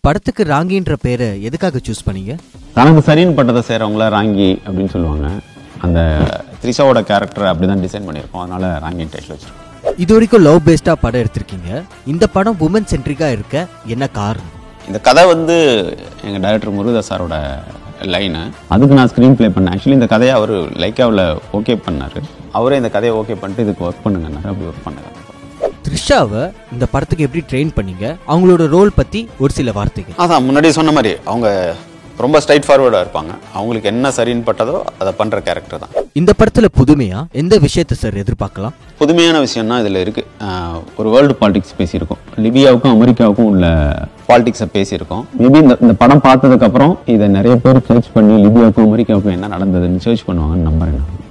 படத்துக்கு ராங்கின்ற பேரை எதுக்காக சூஸ் பண்ணீங்க தனக்கு சரின்னு பட்டதை செய்கிறவங்கள ராங்கி அப்படின்னு சொல்லுவாங்க அந்த த்ரிஷாவோட கேரக்டர் அப்படி தான் டிசைன் பண்ணியிருக்கோம் அதனால ராங்கி டைட்டில் வச்சிருக்கோம் இது வரைக்கும் லவ் பேஸ்டா படம் எடுத்திருக்கீங்க இந்த படம் உமன் சென்ட்ரிக்கா இருக்க என்ன காரணம் இந்த கதை வந்து எங்கள் டைரக்டர் முருகதாஸ் சாரோட லைனு அதுக்கு நான் ஸ்க்ரீன் ப்ளே பண்ணேன் ஆக்சுவலி இந்த கதையை அவர் லைக்காவில் ஓகே பண்ணார் அவரே இந்த கதையை ஓகே பண்ணிட்டு இதுக்கு ஒர்க் பண்ணுங்கன்னாரு அப்படி ஒர்க் பண்ணாங்க த்ரிஷாவை இந்த படத்துக்கு எப்படி ட்ரெயின் பண்ணீங்க அவங்களோட ரோல் பத்தி ஒரு சில வார்த்தைகள் அதான் முன்னாடி சொன்ன மாதிரி அவங்க ரொம்ப ஸ்ட்ரைட் ஃபார்வர்டாக இருப்பாங்க அவங்களுக்கு என்ன சரின்னு பட்டதோ அதை பண்ணுற கேரக்டர் தான் இந்த படத்துல புதுமையா எந்த விஷயத்தை சார் எதிர்பார்க்கலாம் புதுமையான விஷயம்னா இதில் இருக்குது ஒரு வேர்ல்டு பாலிடிக்ஸ் பேசியிருக்கோம் லிபியாவுக்கும் அமெரிக்காவுக்கும் உள்ள பாலிடிக்ஸை பேசியிருக்கோம் மேபி இந்த இந்த படம் பார்த்ததுக்கப்புறம் இதை நிறைய பேர் சர்ச் பண்ணி லிபியாவுக்கும் அமெரிக்காவுக்கும் என்ன நடந்ததுன்னு சர்ச் பண்ணுவாங்கன்னு நம்புறேன் நான்